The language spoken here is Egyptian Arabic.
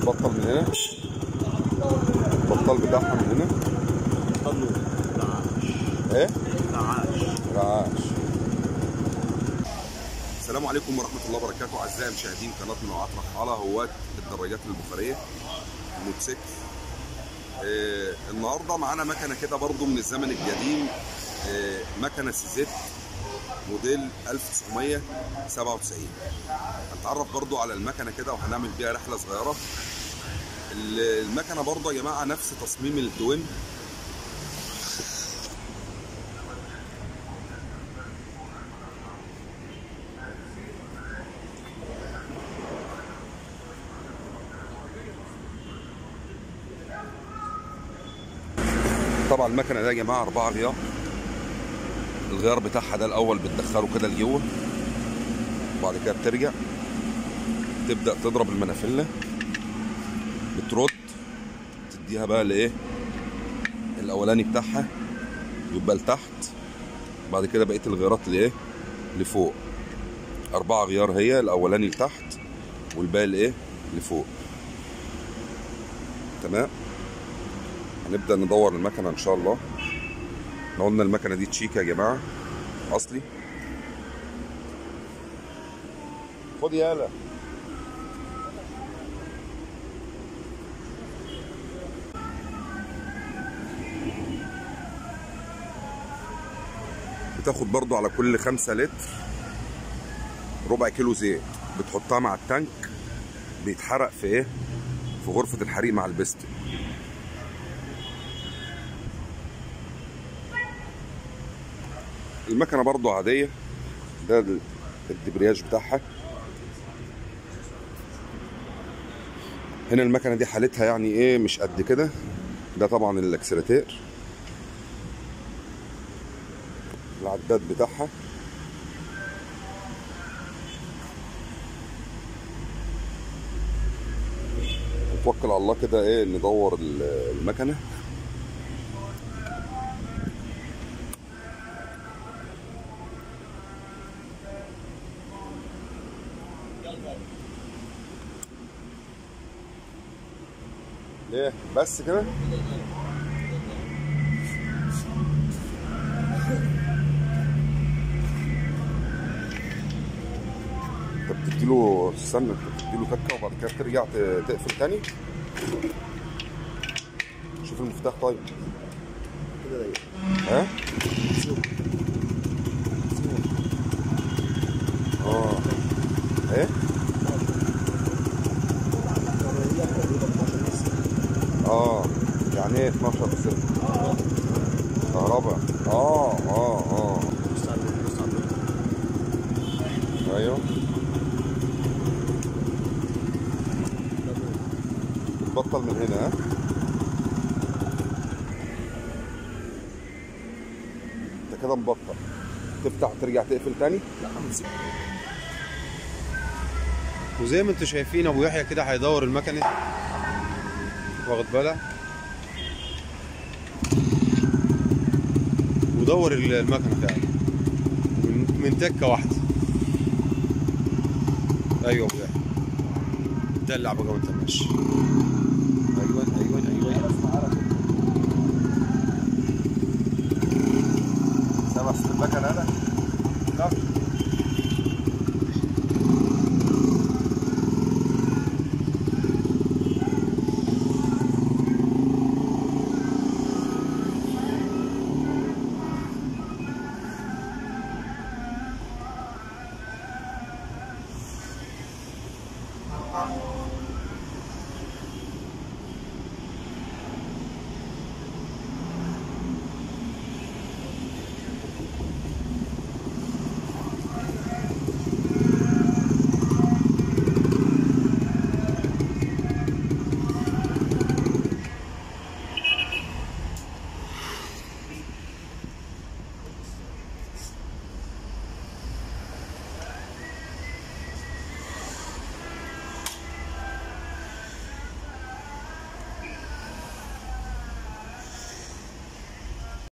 البطل من هنا البطال بتاعها من هنا طلو رعاش ايه رعاش رعاش السلام عليكم ورحمة الله وبركاته أعزائي مشاهدين قناة منوعات رحالة هواة الدراجات البخارية الموتوسيكل آه النهاردة معانا مكنة كده برضو من الزمن القديم آه مكنة سيزيت موديل 1997 هنتعرف برضو على المكنة كده وهنعمل بيها رحلة صغيرة ال- المكنة برضو يا جماعة نفس تصميم الدوين طبعا المكنه ده يا جماعه اربعه غيار الغيار بتاعها ده الاول بتدخله كده لجوه وبعد كده بترجع تبدا تضرب المنافله بترد تديها بقى لايه الاولاني بتاعها يبقى لتحت بعد كده بقيه الغيارات لايه لفوق اربعه غيار هي الاولاني لتحت والباقي لايه لفوق تمام هنبدا ندور المكنه ان شاء الله احنا قلنا المكنه دي تشيك يا جماعه اصلي خد يالا بتاخد برضو على كل خمسة لتر ربع كيلو زيت بتحطها مع التانك بيتحرق في ايه في غرفة الحريق مع البستن المكنه برضو عاديه ده ال- الدبرياج بتاعها هنا المكنه دي حالتها يعني ايه مش قد كده ده طبعا الاكسلاتير العداد بتاعها نتوكل على الله كده ايه ندور ال- المكنه ليه بس كده انت بتديله استنى انت بتديله تكه وبعد كده بترجع ت- تقفل تاني شوف المفتاح طيب كده ضيق ها اه ايه اه يعني ايه 12 سلك كهرباء اه اه اه بص على بص على ايوه بتبطل من هنا ها انت كده مبطل تفتح ترجع تقفل تاني لا همسك وزي ما انتم شايفين ابو يحيى كده هيدور المكنه واخد بالك ودور ال- المكنه فعلا من, من تكه واحده ايوه ابو يحيى دلع بقى وانت ماشي